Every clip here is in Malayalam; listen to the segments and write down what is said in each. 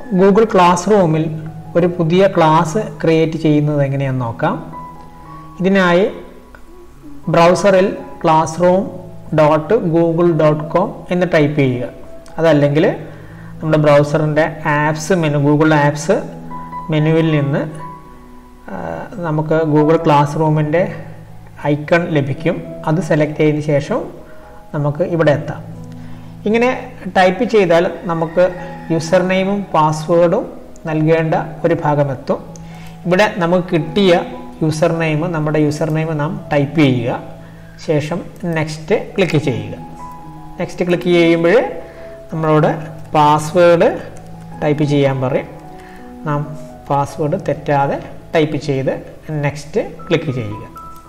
ഗൂഗിൾ ക്ലാസ് റൂമിൽ ഒരു പുതിയ ക്ലാസ് ക്രിയേറ്റ് ചെയ്യുന്നത് എങ്ങനെയാണെന്ന് നോക്കാം ഇതിനായി ബ്രൗസറിൽ class room dot Google dot com എന്ന് ടൈപ്പ് ചെയ്യുക അതല്ലെങ്കിൽ നമ്മുടെ ബ്രൗസറിൻ്റെ ആപ്സ് മെനു ഗൂഗിൾ ആപ്സ് മെനുവിൽ നിന്ന് ആ, നമുക്ക് ഗൂഗിൾ ക്ലാസ് റൂമിൻ്റെ ഐക്കൺ ലഭിക്കും അത് സെലക്ട് ചെയ്തതിന് ശേഷം നമുക്ക് ഇവിടെ എത്താം ഇങ്ങനെ ടൈപ്പ് ചെയ്താൽ നമുക്ക് യൂസർ നെയിമും പാസ്വേഡും നൽകേണ്ട ഒരു ഭാഗമെത്തും ഇവിടെ നമുക്ക് കിട്ടിയ യൂസർ നെയിം നമ്മുടെ യൂസർ നെയിം നാം ടൈപ്പ് ചെയ്യുക ശേഷം നെക്സ്റ്റ് ക്ലിക്ക് ചെയ്യുക നെക്സ്റ്റ് ക്ലിക്ക് ചെയ്യുമ്പോൾ നമ്മളോട് പാസ്വേഡ് ടൈപ്പ് ചെയ്യാൻ പറയും നാം പാസ്വേഡ് തെറ്റാതെ ടൈപ്പ് ചെയ്ത് നെക്സ്റ്റ് ക്ലിക്ക് ചെയ്യുക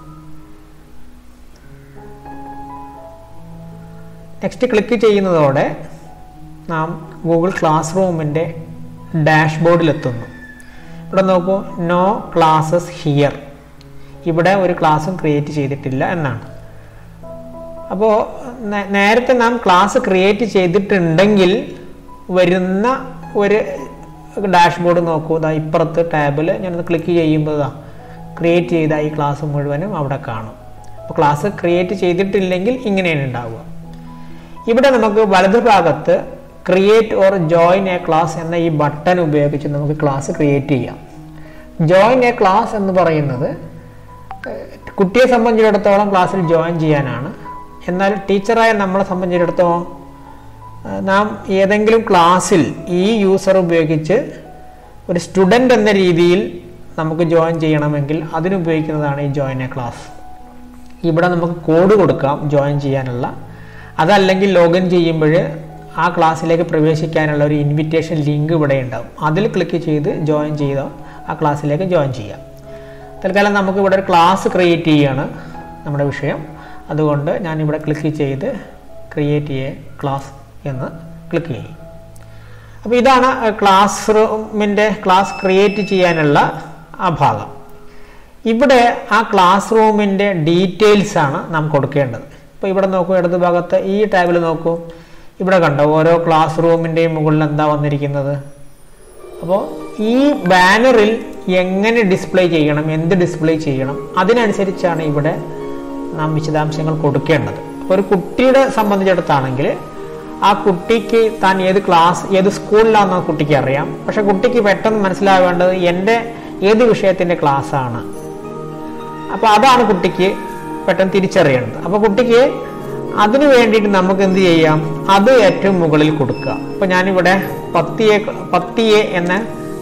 നെക്സ്റ്റ് ക്ലിക്ക് ചെയ്യുന്നതോടെ നാം ഗൂഗിൾ ക്ലാസ് റൂമിൻ്റെ ഡാഷ്ബോർഡിലെത്തുന്നു ഇവിടെ നോക്കൂ നോ ക്ലാസ്സസ് ഹിയർ ഇവിടെ ഒരു ക്ലാസ്സും ക്രിയേറ്റ് ചെയ്തിട്ടില്ല എന്നാണ് അപ്പോൾ നേരത്തെ നാം ക്ലാസ് ക്രിയേറ്റ് ചെയ്തിട്ടുണ്ടെങ്കിൽ വരുന്ന ഒരു ഡാഷ്ബോർഡ് നോക്കൂ ഇതാ ഇപ്പുറത്ത് ടാബിൽ ഞാനത് ക്ലിക്ക് ചെയ്യുമ്പോൾ ഇതാ ക്രിയേറ്റ് ചെയ്ത ഈ ക്ലാസ് മുഴുവനും അവിടെ കാണും അപ്പോൾ ക്ലാസ് ക്രിയേറ്റ് ചെയ്തിട്ടില്ലെങ്കിൽ ഇങ്ങനെയാണ് ഉണ്ടാവുക ഇവിടെ നമുക്ക് വലതുഭാഗത്ത് create or join a class എന്ന ഈ ബട്ടൺ ഉപയോഗിച്ച് നമുക്ക് ക്ലാസ് ക്രിയേറ്റ് ചെയ്യാം ജോയിൻ എ ക്ലാസ് എന്ന് പറയുന്നത് ഏഹ്, കുട്ടിയെ സംബന്ധിച്ചിടത്തോളം ക്ലാസ്സിൽ ജോയിൻ ചെയ്യാനാണ് എന്നാൽ ടീച്ചറായ നമ്മളെ സംബന്ധിച്ചിടത്തോളം ഏഹ്, നാം ഏതെങ്കിലും ക്ലാസ്സിൽ ഈ യൂസർ ഉപയോഗിച്ച് ഒരു സ്റ്റുഡൻ്റ് എന്ന രീതിയിൽ നമുക്ക് ജോയിൻ ചെയ്യണമെങ്കിൽ അതിനുപയോഗിക്കുന്നതാണ് ഈ ജോയിൻ എ ക്ലാസ് ഇവിടെ നമുക്ക് കോഡ് കൊടുക്കാം ജോയിൻ ചെയ്യാനുള്ള അതല്ലെങ്കിൽ ലോഗിൻ ചെയ്യുമ്പോൾ ആ ക്ലാസ്സിലേക്ക് പ്രവേശിക്കാനുള്ള ഒരു ഇൻവിറ്റേഷൻ ലിങ്ക് ഇവിടെ ഉണ്ടാവും അതിൽ ക്ലിക്ക് ചെയ്ത് ജോയിൻ ചെയ്ത ആ ക്ലാസ്സിലേക്ക് ജോയിൻ ചെയ്യാം തൽക്കാലം നമുക്ക് ഇവിടെ ഒരു ക്ലാസ് ക്രിയേറ്റ് ചെയ്യുകയാണ് നമ്മുടെ വിഷയം അതുകൊണ്ട് ഞാൻ ഇവിടെ ക്ലിക്ക് ചെയ്ത് ക്രിയേറ്റ് ചെയ്യ ക്ലാസ് എന്ന് ക്ലിക്ക് ചെയ്യും അപ്പോൾ ഇതാണ് ക്ലാസ് റൂമിൻ്റെ ക്ലാസ് ക്രിയേറ്റ് ചെയ്യാനുള്ള ആ ഭാഗം ഇവിടെ ആ ക്ലാസ് റൂമിൻ്റെ ഡീറ്റെയിൽസ് ആണ് നാം കൊടുക്കേണ്ടത് ഇപ്പോൾ ഇവിടെ നോക്കൂ ഇടത് ഭാഗത്ത് ഈ ടാബിൽ നോക്കൂ ഇവിടെ കണ്ടോ ഓരോ ക്ലാസ് റൂമിൻ്റെയും മുകളിൽ എന്താ വന്നിരിക്കുന്നത് അപ്പോൾ ഈ ബാനറിൽ എങ്ങനെ ഡിസ്പ്ലേ ചെയ്യണം എന്ത് ഡിസ്പ്ലേ ചെയ്യണം അതിനനുസരിച്ചാണ് ഇവിടെ നാം വിശദാംശങ്ങൾ കൊടുക്കേണ്ടത് അപ്പോൾ ഒരു കുട്ടിയുടെ സംബന്ധിച്ചിടത്താണെങ്കിൽ ആ കുട്ടിക്ക് താൻ ഏത് ക്ലാസ് ഏത് സ്കൂളിലാണെന്ന് ആ കുട്ടിക്ക് അറിയാം പക്ഷെ കുട്ടിക്ക് പെട്ടെന്ന് മനസ്സിലാവേണ്ടത് എൻ്റെ ഏത് വിഷയത്തിൻ്റെ ക്ലാസ്സാണ് അപ്പോൾ അതാണ് കുട്ടിക്ക് പെട്ടെന്ന് തിരിച്ചറിയേണ്ടത് അപ്പോൾ കുട്ടിക്ക് അതിനു വേണ്ടിയിട്ട് നമുക്ക് എന്ത് ചെയ്യാം അത് ഏറ്റവും മുകളിൽ കൊടുക്കുക അപ്പോൾ ഞാനിവിടെ പത്തിയെ പത്തിയെ എന്ന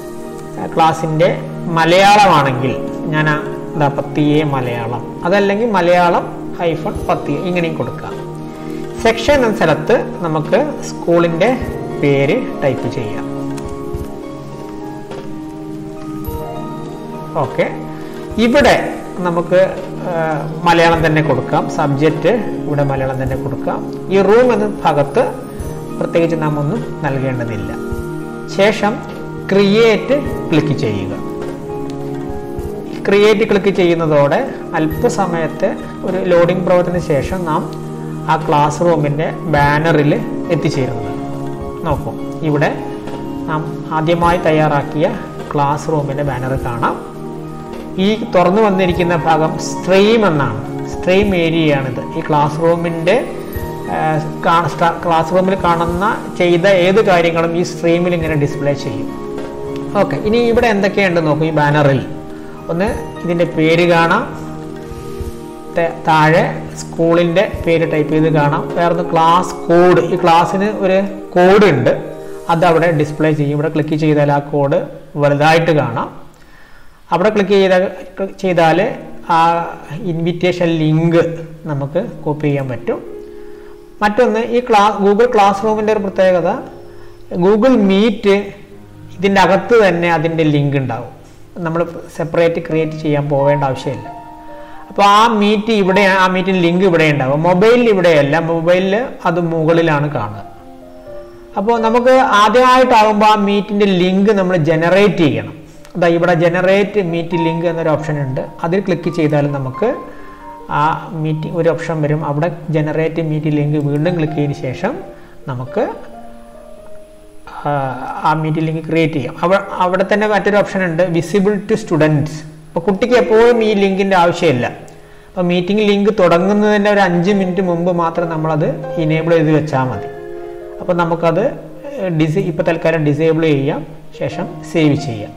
ക്ലാസ്സിൻ്റെ മലയാളമാണെങ്കിൽ ഞാൻ ആ എന്താ പത്തിയെ മലയാളം അതല്ലെങ്കിൽ മലയാളം ഹൈഫൺ പത്തിയെ ഇങ്ങനെയും കൊടുക്കുക സെക്ഷൻ എന്ന സ്ഥലത്ത് നമുക്ക് സ്കൂളിൻ്റെ പേര് ടൈപ്പ് ചെയ്യാം ഓക്കെ ഇവിടെ നമുക്ക് ആ, മലയാളം തന്നെ കൊടുക്കാം സബ്ജക്റ്റ് ഇവിടെ മലയാളം തന്നെ കൊടുക്കാം ഈ റൂം എന്ന ഭാഗത്ത് പ്രത്യേകിച്ച് നാം ഒന്നും നൽകേണ്ടതില്ല ശേഷം ക്രിയേറ്റ് ക്ലിക്ക് ചെയ്യുക ക്രിയേറ്റ് ക്ലിക്ക് ചെയ്യുന്നതോടെ അല്പസമയത്തെ ഒരു ലോഡിംഗ് പ്രവർത്തനത്തിന് ശേഷം നാം ആ ക്ലാസ് റൂമിൻ്റെ ബാനറിൽ എത്തിച്ചേരുന്നത് നോക്കൂ ഇവിടെ നാം ആദ്യമായി തയ്യാറാക്കിയ ക്ലാസ് റൂമിൻ്റെ ബാനർ കാണാം ഈ തുറന്നു വന്നിരിക്കുന്ന ഭാഗം സ്ട്രീം എന്നാണ് സ്ട്രീം ഏരിയയാണിത് ഈ ക്ലാസ് റൂമിൻ്റെ ക്ലാസ് റൂമിൽ കാണുന്ന ചെയ്ത ഏത് കാര്യങ്ങളും ഈ സ്ട്രീമിൽ ഇങ്ങനെ ഡിസ്പ്ലേ ചെയ്യും ഓക്കെ ഇനി ഇവിടെ എന്തൊക്കെയുണ്ട് നോക്കൂ ഈ ബാനറിൽ ഒന്ന് ഇതിൻ്റെ പേര് കാണാം തെ- താഴെ സ്കൂളിൻ്റെ പേര് ടൈപ്പ് ചെയ്ത് കാണാം വേറൊന്ന് ക്ലാസ് കോഡ് ഈ ക്ലാസ്സിന് ഒരു കോഡ് ഉണ്ട് അത് അവിടെ ഡിസ്പ്ലേ ചെയ്യും ഇവിടെ ക്ലിക്ക് ചെയ്താൽ ആ കോഡ് വലുതായിട്ട് കാണാം അവിടെ ക്ലിക്ക് ചെയ്ത ചെയ്താൽ ആ ഇൻവിറ്റേഷൻ ലിങ്ക് നമുക്ക് കോപ്പി ചെയ്യാൻ പറ്റും മറ്റൊന്ന് ഈ ക്ലാസ് ഗൂഗിൾ ക്ലാസ് റൂമിൻ്റെ ഒരു പ്രത്യേകത ഗൂഗിൾ മീറ്റ് ഇതിൻ്റെ അകത്ത് തന്നെ അതിൻ്റെ ലിങ്ക് ഉണ്ടാവും നമ്മൾ സെപ്പറേറ്റ് ക്രിയേറ്റ് ചെയ്യാൻ പോവേണ്ട ആവശ്യമില്ല അപ്പോൾ ആ മീറ്റ് ഇവിടെ ആ മീറ്റിന് ലിങ്ക് ഇവിടെ ഉണ്ടാവും മൊബൈലിൽ ഇവിടെയല്ല മൊബൈലിൽ അത് മുകളിലാണ് കാണുക അപ്പോൾ നമുക്ക് ആദ്യമായിട്ടാകുമ്പോൾ ആ മീറ്റിൻ്റെ ലിങ്ക് നമ്മൾ ജനറേറ്റ് ചെയ്യണം അതാ ഇവിടെ ജനറേറ്റ് മീറ്റ് ലിങ്ക് എന്നൊരു ഓപ്ഷൻ ഉണ്ട് അതിൽ ക്ലിക്ക് ചെയ്താൽ നമുക്ക് ആ മീറ്റിംഗ് ഒരു ഓപ്ഷൻ വരും അവിടെ ജനറേറ്റ് മീറ്റ് ലിങ്ക് വീണ്ടും ക്ലിക്ക് ചെയ്തതിന് ശേഷം നമുക്ക് ആ മീറ്റിംഗ് ലിങ്ക് ക്രിയേറ്റ് ചെയ്യാം അവ അവിടെ തന്നെ മറ്റൊരു ഓപ്ഷൻ ഉണ്ട് വിസിബിൾ ടു സ്റ്റുഡൻസ് അപ്പോൾ കുട്ടിക്ക് എപ്പോഴും ഈ ലിങ്കിൻ്റെ ആവശ്യമില്ല അപ്പോൾ മീറ്റിംഗ് ലിങ്ക് തുടങ്ങുന്നതിൻ്റെ ഒരു അഞ്ച് മിനിറ്റ് മുമ്പ് മാത്രം നമ്മളത് ഇനേബിൾ ചെയ്ത് വെച്ചാൽ മതി അപ്പോൾ നമുക്കത് ഡിസേ ഇപ്പോൾ തൽക്കാലം ഡിസേബിൾ ചെയ്യാം ശേഷം സേവ് ചെയ്യാം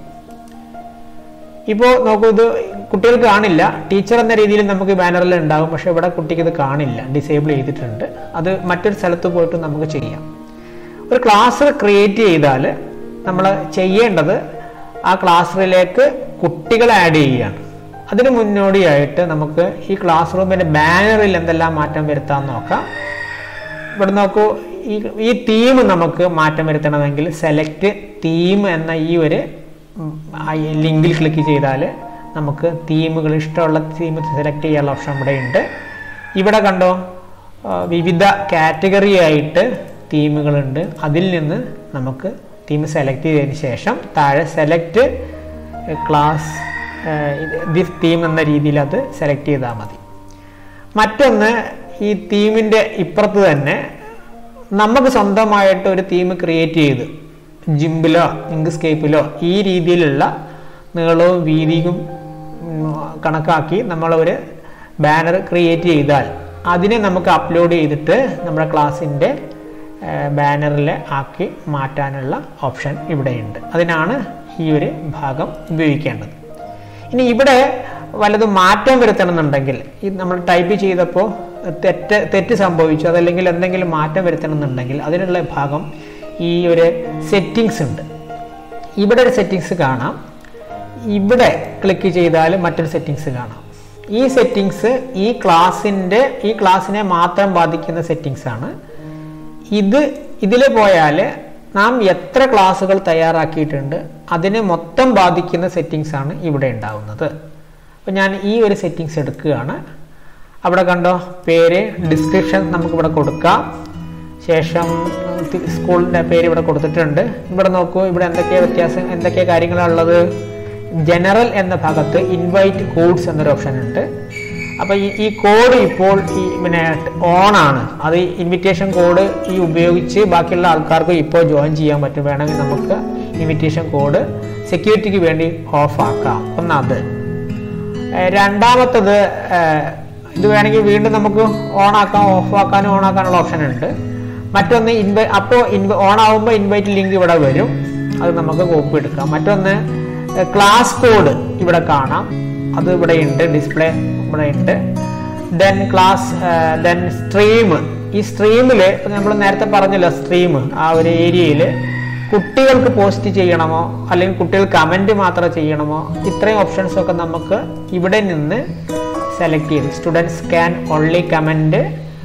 ഇപ്പോൾ നോക്കൂ ഇത് കുട്ടികൾക്ക് കാണില്ല ടീച്ചർ എന്ന രീതിയിൽ നമുക്ക് ബാനറിൽ ഉണ്ടാകും പക്ഷേ ഇവിടെ കുട്ടിക്ക് ഇത് കാണില്ല ഡിസേബിൾ ചെയ്തിട്ടുണ്ട് അത് മറ്റൊരു സ്ഥലത്ത് പോയിട്ട് നമുക്ക് ചെയ്യാം ഒരു ക്ലാസ് ക്രിയേറ്റ് ചെയ്താൽ നമ്മൾ ചെയ്യേണ്ടത് ആ ക്ലാസ്സിലേക്ക് കുട്ടികളെ ആഡ് ചെയ്യുകയാണ് അതിന് മുന്നോടിയായിട്ട് നമുക്ക് ഈ ക്ലാസ് റൂമിൻ്റെ ബാനറിൽ എന്തെല്ലാം മാറ്റം വരുത്താൻ നോക്കാം ഇവിടെ നോക്കൂ ഈ ഈ തീം നമുക്ക് മാറ്റം വരുത്തണമെങ്കിൽ സെലക്ട് തീം എന്ന ഈ ഒരു ലിങ്കിൽ ക്ലിക്ക് ചെയ്താൽ നമുക്ക് തീമുകൾ ഇഷ്ടമുള്ള തീം സെലക്ട് ചെയ്യാനുള്ള ഓപ്ഷൻ ഇവിടെ ഉണ്ട് ഇവിടെ കണ്ടോ വിവിധ കാറ്റഗറി ആയിട്ട് തീമുകളുണ്ട് അതിൽ നിന്ന് നമുക്ക് തീം സെലക്ട് ചെയ്തതിന് ശേഷം താഴെ സെലക്ട് ക്ലാസ് ദിസ് തീം എന്ന രീതിയിൽ അത് സെലക്ട് ചെയ്താൽ മതി മറ്റൊന്ന് ഈ തീമിൻ്റെ ഇപ്പുറത്ത് തന്നെ നമുക്ക് സ്വന്തമായിട്ട് ഒരു തീം ക്രിയേറ്റ് ചെയ്ത് ജിംബിലോ ഇങ്ക്സ്കേപ്പിലോ ഈ രീതിയിലുള്ള നീളവും വീതിയും കണക്കാക്കി നമ്മളൊരു ബാനർ ക്രിയേറ്റ് ചെയ്താൽ അതിനെ നമുക്ക് അപ്ലോഡ് ചെയ്തിട്ട് നമ്മുടെ ക്ലാസ്സിൻ്റെ ബാനറിൽ ആക്കി മാറ്റാനുള്ള ഓപ്ഷൻ ഇവിടെയുണ്ട് അതിനാണ് ഈ ഒരു ഭാഗം ഉപയോഗിക്കേണ്ടത് ഇനി ഇവിടെ വല്ലതും മാറ്റം വരുത്തണമെന്നുണ്ടെങ്കിൽ ഈ നമ്മൾ ടൈപ്പ് ചെയ്തപ്പോൾ തെറ്റ് തെറ്റ് സംഭവിച്ചു അതല്ലെങ്കിൽ എന്തെങ്കിലും മാറ്റം വരുത്തണമെന്നുണ്ടെങ്കിൽ അതിനുള്ള ഭാഗം ഈ ഒരു സെറ്റിങ്സ് ഉണ്ട് ഇവിടെ ഒരു സെറ്റിങ്സ് കാണാം ഇവിടെ ക്ലിക്ക് ചെയ്താൽ മറ്റൊരു സെറ്റിങ്സ് കാണാം ഈ സെറ്റിങ്സ് ഈ ക്ലാസ്സിൻ്റെ ഈ ക്ലാസ്സിനെ മാത്രം ബാധിക്കുന്ന സെറ്റിങ്സ് ആണ് ഇത് ഇതിൽ പോയാൽ നാം എത്ര ക്ലാസ്സുകൾ തയ്യാറാക്കിയിട്ടുണ്ട് അതിനെ മൊത്തം ബാധിക്കുന്ന സെറ്റിങ്സ് ആണ് ഇവിടെ ഉണ്ടാവുന്നത് അപ്പോൾ ഞാൻ ഈ ഒരു സെറ്റിങ്സ് എടുക്കുകയാണ് അവിടെ കണ്ടോ പേര് ഡിസ്ക്രിപ്ഷൻ നമുക്കിവിടെ കൊടുക്കാം ശേഷം സ്കൂളിൻ്റെ പേര് ഇവിടെ കൊടുത്തിട്ടുണ്ട് ഇവിടെ നോക്കൂ ഇവിടെ എന്തൊക്കെയാണ് വ്യത്യാസം എന്തൊക്കെയാണ് കാര്യങ്ങളുള്ളത് ജനറൽ എന്ന ഭാഗത്ത് ഇൻവൈറ്റ് കോഡ്സ് എന്നൊരു ഓപ്ഷൻ ഉണ്ട് അപ്പോൾ ഈ ഈ കോഡ് ഇപ്പോൾ ഈ പിന്നെ ഓൺ ആണ് അത് ഇൻവിറ്റേഷൻ കോഡ് ഈ ഉപയോഗിച്ച് ബാക്കിയുള്ള ആൾക്കാർക്ക് ഇപ്പോൾ ജോയിൻ ചെയ്യാൻ പറ്റും വേണമെങ്കിൽ നമുക്ക് ഇൻവിറ്റേഷൻ കോഡ് സെക്യൂരിറ്റിക്ക് വേണ്ടി ഓഫ് ആക്കാം ഒന്നത് രണ്ടാമത്തത് ഇത് വേണമെങ്കിൽ വീണ്ടും നമുക്ക് ഓൺ ആക്കാം ഓഫ് ആക്കാനും ഓൺ ആക്കാനുള്ള ഓപ്ഷൻ ഉണ്ട് മറ്റൊന്ന് ഇൻവൈ അപ്പോൾ ഇൻവ ഓൺ ആകുമ്പോൾ ഇൻവൈറ്റ് ലിങ്ക് ഇവിടെ വരും അത് നമുക്ക് കോപ്പി എടുക്കാം മറ്റൊന്ന് ക്ലാസ് കോഡ് ഇവിടെ കാണാം അത് ഇവിടെ ഉണ്ട് ഡിസ്പ്ലേ ഇവിടെ ഉണ്ട് ദെൻ ക്ലാസ് ദെൻ സ്ട്രീം ഈ സ്ട്രീമിൽ നമ്മൾ നേരത്തെ പറഞ്ഞല്ലോ സ്ട്രീം ആ ഒരു ഏരിയയിൽ കുട്ടികൾക്ക് പോസ്റ്റ് ചെയ്യണമോ അല്ലെങ്കിൽ കുട്ടികൾ കമൻറ്റ് മാത്രം ചെയ്യണമോ ഇത്രയും ഓപ്ഷൻസ് ഒക്കെ നമുക്ക് ഇവിടെ നിന്ന് സെലക്ട് ചെയ്ത് students can only comment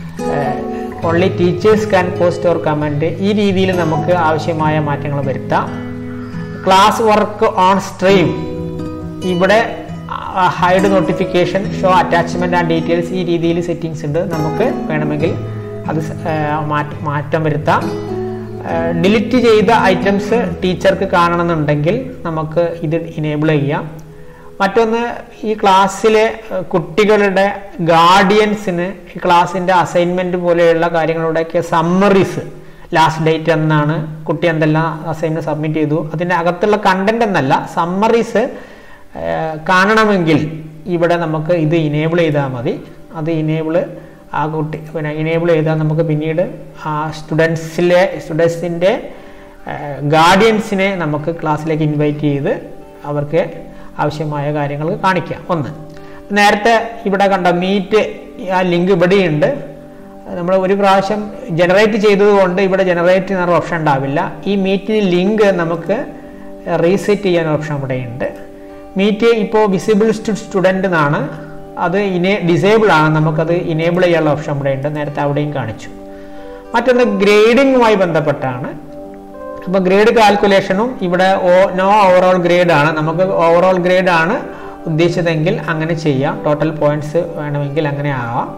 only teachers can post or comment ഈ രീതിയിൽ നമുക്ക് ആവശ്യമായ മാറ്റങ്ങൾ വരുത്താം ക്ലാസ് വർക്ക് ഓൺ സ്ട്രീം ഇവിടെ hide notification show attachment and details ഈ രീതിയിൽ സെറ്റിങ്സ് ഉണ്ട് നമുക്ക് വേണമെങ്കിൽ അത് മാറ്റം വരുത്താം ഡിലീറ്റ് ചെയ്ത ഐറ്റംസ് ടീച്ചർക്ക് കാണണമെന്നുണ്ടെങ്കിൽ നമുക്ക് ഇത് ഇനേബിൾ ചെയ്യാം മറ്റൊന്ന് ഈ ക്ലാസ്സിലെ കുട്ടികളുടെ ഗാർഡിയൻസിന് ഈ ക്ലാസ്സിൻ്റെ അസൈൻമെൻറ്റ് പോലെയുള്ള കാര്യങ്ങളുടെയൊക്കെ സമ്മറീസ് ലാസ്റ്റ് ഡേറ്റ് എന്നാണ് കുട്ടി എന്തെല്ലാം അസൈൻമെൻറ്റ് സബ്മിറ്റ് ചെയ്തു അതിൻ്റെ അകത്തുള്ള കണ്ടന്റ് എന്നല്ല സമ്മറീസ് കാണണമെങ്കിൽ ഇവിടെ നമുക്ക് ഇത് ഇനേബിൾ ചെയ്താൽ മതി അത് ഇനേബിൾ ആ കുട്ടി പിന്നെ ഇനേബിൾ ചെയ്താൽ നമുക്ക് പിന്നീട് ആ സ്റ്റുഡൻസിലെ സ്റ്റുഡൻസിൻ്റെ ഗാർഡിയൻസിനെ നമുക്ക് ക്ലാസ്സിലേക്ക് ഇൻവൈറ്റ് ചെയ്ത് അവർക്ക് ആവശ്യമായ കാര്യങ്ങൾ കാണിക്കാം ഒന്ന് നേരത്തെ ഇവിടെ കണ്ട മീറ്റ് ആ ലിങ്ക് ഇവിടെയുണ്ട് നമ്മൾ ഒരു പ്രാവശ്യം ജനറേറ്റ് ചെയ്തതുകൊണ്ട് ഇവിടെ ജനറേറ്റ് ചെയ്യുന്ന ഓപ്ഷൻ ഉണ്ടാവില്ല ഈ മീറ്റിന് ലിങ്ക് നമുക്ക് റീസെറ്റ് ചെയ്യാൻ ഓപ്ഷൻ ഇവിടെയുണ്ട് മീറ്റ് ഇപ്പോൾ വിസിബിൾ ടു സ്റ്റുഡൻ്റ് എന്നാണ് അത് ഇനേ ഡിസേബിൾ ആണ് നമുക്കത് ഇനേബിൾ ചെയ്യാനുള്ള ഓപ്ഷൻ ഇവിടെ ഉണ്ട് നേരത്തെ അവിടെയും കാണിച്ചു മറ്റൊന്ന് ഗ്രേഡിങ്ങുമായി ബന്ധപ്പെട്ടാണ് അപ്പോൾ ഗ്രേഡ് കാൽക്കുലേഷനും ഇവിടെ ഓ നോ ഓവറോൾ ഗ്രേഡ് ആണ് നമുക്ക് ഓവറോൾ ഗ്രേഡ് ആണ് ഉദ്ദേശിച്ചതെങ്കിൽ അങ്ങനെ ചെയ്യാം ടോട്ടൽ പോയിന്റ്സ് വേണമെങ്കിൽ അങ്ങനെ ആവാം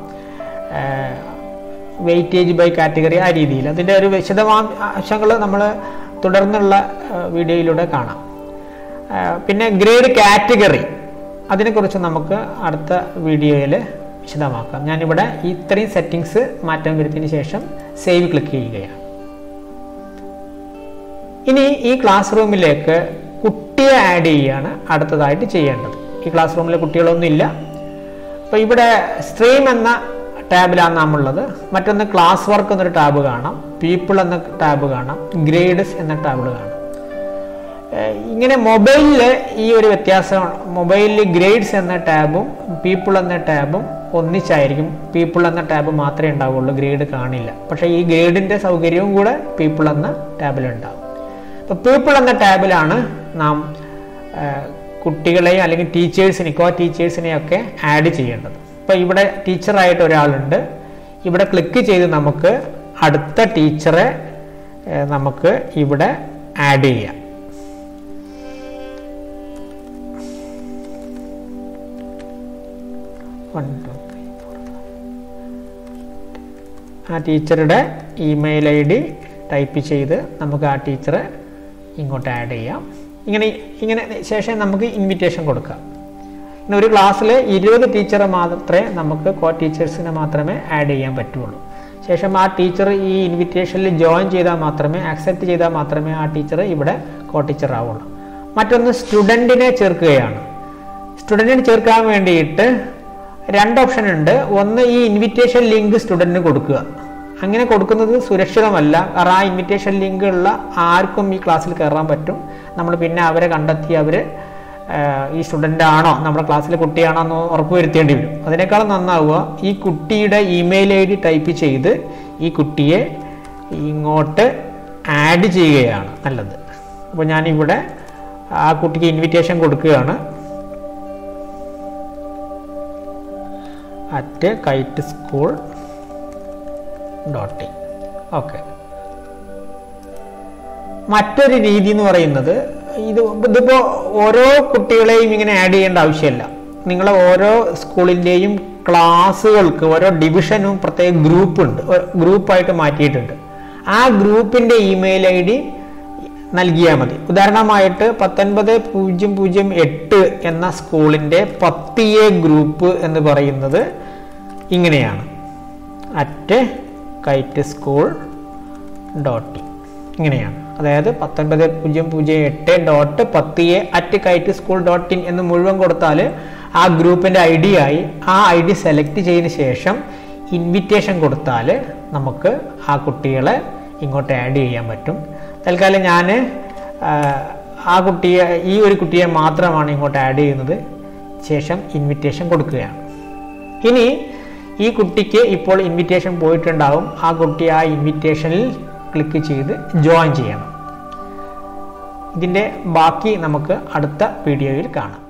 വെയിറ്റേജ് ബൈ കാറ്റഗറി ആ രീതിയിൽ അതിൻ്റെ ഒരു വിശദാംശങ്ങൾ നമ്മൾ തുടർന്നുള്ള വീഡിയോയിലൂടെ കാണാം പിന്നെ ഗ്രേഡ് കാറ്റഗറി അതിനെക്കുറിച്ച് നമുക്ക് അടുത്ത വീഡിയോയിൽ വിശദമാക്കാം ഞാനിവിടെ ഇത്രയും സെറ്റിങ്സ് മാറ്റം വരുത്തിയതിന് ശേഷം സേവ് ക്ലിക്ക് ചെയ്യുകയാണ് ഇനി ഈ ക്ലാസ് റൂമിലേക്ക് കുട്ടിയെ ആഡ് ചെയ്യുകയാണ് അടുത്തതായിട്ട് ചെയ്യേണ്ടത് ഈ ക്ലാസ് റൂമിൽ കുട്ടികളൊന്നുമില്ല അപ്പോൾ ഇവിടെ സ്ട്രീം എന്ന ടാബിലാണ് നാം ഉള്ളത് മറ്റൊന്ന് ക്ലാസ് വർക്ക് എന്നൊരു ടാബ് കാണാം പീപ്പിൾ എന്ന ടാബ് കാണാം ഗ്രേഡ്സ് എന്ന ടാബിൾ കാണാം ഏഹ് ഇങ്ങനെ മൊബൈലിൽ ഈ ഒരു വ്യത്യാസം മൊബൈലിൽ ഗ്രേഡ്സ് എന്ന ടാബും പീപ്പിൾ എന്ന ടാബും ഒന്നിച്ചായിരിക്കും പീപ്പിൾ എന്ന ടാബ് മാത്രമേ ഉണ്ടാവുള്ളൂ ഗ്രേഡ് കാണില്ല പക്ഷേ ഈ ഗ്രേഡിൻ്റെ സൗകര്യവും കൂടെ പീപ്പിൾ എന്ന ടാബിലുണ്ടാവും അപ്പോൾ പീപ്പിൾ എന്ന ടാബിലാണ് നാം ഏഹ്, കുട്ടികളെയും അല്ലെങ്കിൽ ടീച്ചേഴ്സിനെ കോ ടീച്ചേഴ്സിനെയൊക്കെ ആഡ് ചെയ്യേണ്ടത് ഇപ്പോൾ ഇവിടെ ടീച്ചറായിട്ട് ഒരാളുണ്ട് ഇവിടെ ക്ലിക്ക് ചെയ്ത് നമുക്ക് അടുത്ത ടീച്ചറെ ഏഹ്, നമുക്ക് ഇവിടെ ആഡ് ചെയ്യാം വൺ ടു ത്രീ ഫോർ ആ ടീച്ചറുടെ ഇമെയിൽ ഐ ഡി ടൈപ്പ് ചെയ്ത് നമുക്ക് ആ ടീച്ചറെ ഇങ്ങോട്ട് ആഡ് ചെയ്യാം ഇങ്ങനെ ഇങ്ങനെ ശേഷം നമുക്ക് ഇൻവിറ്റേഷൻ കൊടുക്കാം ഇങ്ങനെ ഒരു ക്ലാസ്സിൽ ഇരുപത് ടീച്ചറെ മാത്രമേ നമുക്ക് കോ ടീച്ചേഴ്സിനെ മാത്രമേ ആഡ് ചെയ്യാൻ പറ്റുള്ളൂ ശേഷം ആ ടീച്ചർ ഈ ഇൻവിറ്റേഷനിൽ ജോയിൻ ചെയ്താൽ മാത്രമേ ആക്സെപ്റ്റ് ചെയ്താൽ മാത്രമേ ആ ടീച്ചർ ഇവിടെ കോ ടീച്ചർ ആവുള്ളൂ മറ്റൊന്ന് സ്റ്റുഡൻറ്റിനെ ചേർക്കുകയാണ് സ്റ്റുഡൻറ്റിനെ ചേർക്കാൻ വേണ്ടിയിട്ട് രണ്ട് ഓപ്ഷൻ ഉണ്ട് ഒന്ന് ഈ ഇൻവിറ്റേഷൻ ലിങ്ക് സ്റ്റുഡൻറ്റിന് കൊടുക്കുക അങ്ങനെ കൊടുക്കുന്നത് സുരക്ഷിതമല്ല കാരണം ആ ഇൻവിറ്റേഷൻ ലിങ്ക് ഉള്ള ആർക്കും ഈ ക്ലാസ്സിൽ കയറാൻ പറ്റും നമ്മൾ പിന്നെ അവരെ കണ്ടെത്തി അവർ ഈ സ്റ്റുഡൻ്റ് ആണോ നമ്മുടെ ക്ലാസ്സിലെ കുട്ടിയാണോ എന്ന് ഉറപ്പ് വരുത്തേണ്ടി വരും അതിനേക്കാളും നന്നാവുക ഈ കുട്ടിയുടെ ഇമെയിൽ ഐ ഡി ടൈപ്പ് ചെയ്ത് ഈ കുട്ടിയെ ഇങ്ങോട്ട് ആഡ് ചെയ്യുകയാണ് നല്ലത് അപ്പോൾ ഞാനിവിടെ ആ കുട്ടിക്ക് ഇൻവിറ്റേഷൻ കൊടുക്കുകയാണ് at kite school dot in okay മറ്റൊരു രീതി എന്ന് പറയുന്നത് ഇത് ഇതിപ്പോൾ ഓരോ കുട്ടികളെയും ഇങ്ങനെ ആഡ് ചെയ്യേണ്ട ആവശ്യമില്ല നിങ്ങൾ ഓരോ സ്കൂളിൻ്റെയും ക്ലാസ്സുകൾക്ക് ഓരോ ഡിവിഷനും പ്രത്യേക ഗ്രൂപ്പ് ഉണ്ട് ഗ്രൂപ്പായിട്ട് മാറ്റിയിട്ടുണ്ട് ആ ഗ്രൂപ്പിൻ്റെ ഇമെയിൽ ഐ ഡി നൽകിയാൽ മതി ഉദാഹരണമായിട്ട് പത്തൊൻപത് പൂജ്യം പൂജ്യം എട്ട് എന്ന സ്കൂളിൻ്റെ പത്ത് എ ഗ്രൂപ്പ് എന്ന് പറയുന്നത് ഇങ്ങനെയാണ് at kite school dot in ഇങ്ങനെയാണ് അതായത് പത്തൊൻപത് പൂജ്യം പൂജ്യം എട്ട് ഡോട്ട് പത്ത് A at kite school dot in എന്ന് മുഴുവൻ കൊടുത്താൽ ആ ഗ്രൂപ്പിൻ്റെ ഐ ഡി ആയി ആ ഐ ഡി സെലക്ട് ചെയ്തതിന് ശേഷം ഇൻവിറ്റേഷൻ കൊടുത്താൽ നമുക്ക് ആ കുട്ടികളെ ഇങ്ങോട്ട് ആഡ് ചെയ്യാൻ പറ്റും തൽക്കാലം ഞാൻ ആ കുട്ടിയെ ഈ ഒരു കുട്ടിയെ മാത്രമാണ് ഇങ്ങോട്ട് ആഡ് ചെയ്യുന്നത് ശേഷം ഇൻവിറ്റേഷൻ കൊടുക്കുകയാണ് ഇനി ഈ കുട്ടിക്ക് ഇപ്പോൾ ഇൻവിറ്റേഷൻ പോയിട്ടുണ്ടാവും ആ കുട്ടി ആ ഇൻവിറ്റേഷനിൽ ക്ലിക്ക് ചെയ്ത് ജോയിൻ ചെയ്യണം ഇതിൻ്റെ ബാക്കി നമുക്ക് അടുത്ത വീഡിയോയിൽ കാണാം